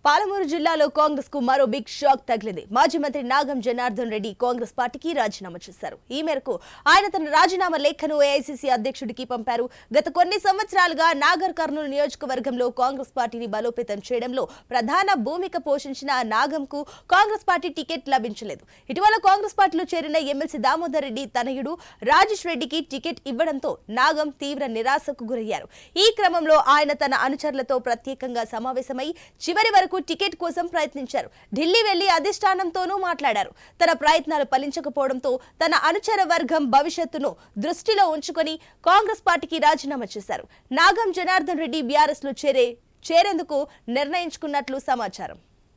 పాలమూరు జిల్లాలో కాంగ్రెస్ కు మరో బిగ్ షాక్ తగిలింది మాజీ మంత్రి నాగం జనార్దన్ రెడ్డి కాంగ్రెస్ పార్టీకి రాజీనామా చేశారు ఈ మేరకు ఆయన తన రాజీనామా లేఖను ఏఐసీసీ అధ్యక్షుడికి పంపారు గత కొన్ని సంవత్సరాలుగా నాగర్ కర్నూలు నియోజకవర్గంలో కాంగ్రెస్ పార్టీని బలోపేతం చేయడంలో ప్రధాన భూమిక పోషించిన నాగంకు కాంగ్రెస్ పార్టీ టికెట్ లభించలేదు ఇటీవల కాంగ్రెస్ పార్టీలో చేరిన ఎమ్మెల్సీ దామోదర్ రెడ్డి తనయుడు రాజేష్ రెడ్డికి టికెట్ ఇవ్వడంతో నాగం తీవ్ర నిరాశకు గురయ్యారు ఈ క్రమంలో ఆయన తన అనుచరులతో ప్రత్యేకంగా సమావేశమై చివరి వరకు టికెట్ కోసం ప్రయత్నించారు ఢిల్లీ వెళ్లి అధిష్టానంతోనూ మాట్లాడారు తన ప్రయత్నాలు ఫలించకపోవడంతో తన అనుచర వర్గం భవిష్యత్తును దృష్టిలో ఉంచుకొని కాంగ్రెస్ పార్టీకి రాజీనామా చేశారు నాగం జనార్దన్ రెడ్డి బీఆర్ఎస్ లో చేరే చేరేందుకు నిర్ణయించుకున్నట్లు సమాచారం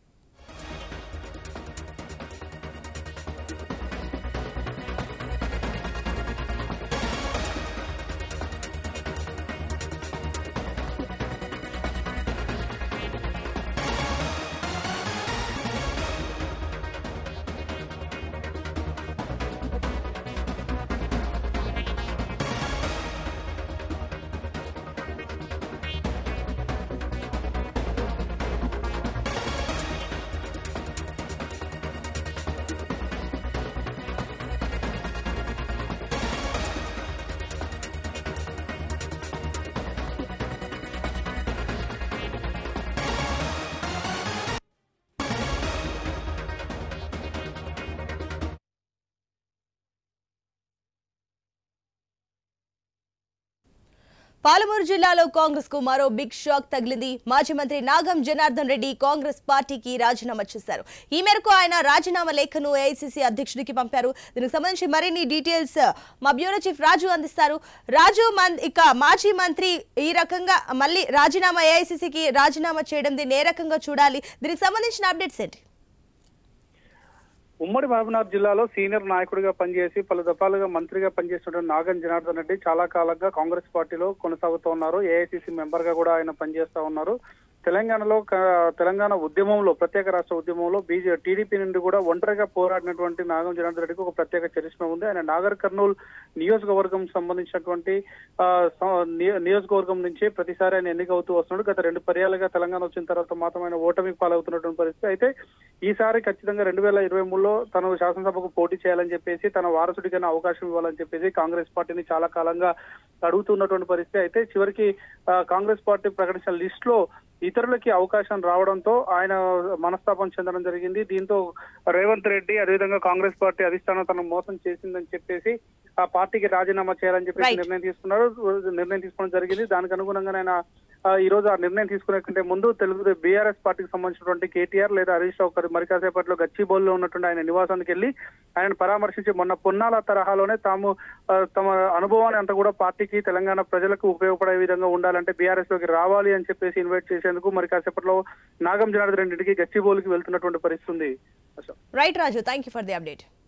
పాలమూరు జిల్లాలో కాంగ్రెస్ కు మరో బిగ్ షాక్ తగిలింది మాజీ మంత్రి నాగం జనార్దన్ రెడ్డి కాంగ్రెస్ పార్టీకి రాజీనామా చేశారు ఈ మేరకు ఆయన రాజీనామా లేఖను ఏఐసీసీ అధ్యక్షుడికి పంపారు దీనికి సంబంధించి మరిన్ని డీటెయిల్స్ మా బ్యూరో చీఫ్ రాజు అందిస్తారు రాజు మన్- ఇక మాజీ మంత్రి ఈ రకంగా మళ్ళీ రాజీనామా ఏఐసీసీకి రాజీనామా చేయడం దీన్ని ఏ రకంగా చూడాలి దీనికి సంబంధించిన అప్డేట్స్ ఏంటి ఉమ్మడి మహబూబ్నగర్ జిల్లాలో సీనియర్ నాయకుడిగా పనిచేసి పలు దఫాలుగా మంత్రిగా పనిచేస్తున్న నాగన్ జనార్దన్ రెడ్డి చాలా కాలంగా కాంగ్రెస్ పార్టీలో కొనసాగుతూ ఉన్నారు ఏఐసిసి మెంబర్ గా కూడా ఆయన పనిచేస్తా ఉన్నారు తెలంగాణలో క- తెలంగాణ ఉద్యమంలో ప్రత్యేక రాష్ట్ర ఉద్యమంలో బీజే టీడీపీ నుండి కూడా ఒంటరిగా పోరాడినటువంటి నాగం జనార్దన్ రెడ్డికి ఒక ప్రత్యేక చరిష్మ ఉంది ఆయన నాగర్ కర్నూలు నియోజకవర్గం సంబంధించినటువంటి ఆ, స- నియ- నియోజకవర్గం నుంచి ప్రతిసారి ఆయన ఎన్నికవుతూ వస్తున్నాడు గత రెండు పర్యాలుగా తెలంగాణ వచ్చిన తర్వాత మాత్రం ఆయన ఓటమి పాలవుతున్నటువంటి పరిస్థితి అయితే ఈసారి ఖచ్చితంగా రెండు వేల ఇరవై మూడులో తను శాసనసభకు పోటీ చేయాలని చెప్పేసి తన వారసుడికైనా అవకాశం ఇవ్వాలని చెప్పేసి కాంగ్రెస్ పార్టీని చాలా కాలంగా అడుగుతున్నటువంటి పరిస్థితి అయితే చివరికి ఆ, కాంగ్రెస్ పార్టీ ప్రకటించిన లిస్ట్ లో ఇతరులకి అవకాశం రావడంతో ఆయన మనస్తాపం చెందడం జరిగింది దీంతో రేవంత్ రెడ్డి అదేవిధంగా కాంగ్రెస్ పార్టీ అధిష్టానం తనను మోసం చేసిందని చెప్పేసి ఆ పార్టీకి రాజీనామా చేయాలని చెప్పేసి Right. నిర్ణయం తీసుకున్నారు నిర్ణయం తీసుకోవడం జరిగింది దానికి అనుగుణంగా ఆయన ఆ, ఈ రోజు ఆ నిర్ణయం తీసుకునే కంటే ముందు తెలుగు బీఆర్ఎస్ పార్టీకి సంబంధించినటువంటి కేటీఆర్ లేదా హరీష్ రావు గారు మరి కాసేపట్లో గచ్చిబౌలిలో ఉన్నటువంటి ఆయన నివాసానికి వెళ్ళి ఆయన పరామర్శించి మొన్న పొన్నాల తరహాలోనే తాము ఆ, తమ అనుభవాన్ని అంతా కూడా పార్టీకి తెలంగాణ ప్రజలకు ఉపయోగపడే విధంగా ఉండాలంటే బీఆర్ఎస్ లోకి రావాలి అని చెప్పేసి ఇన్వైట్ చేసేందుకు మరి కాసేపట్లో నాగం జనార్దన్ రెడ్డికి గచ్చిబౌలికి వెళ్తున్నటువంటి పరిస్థితి ఉంది Ashok. Right Raju thank you for the update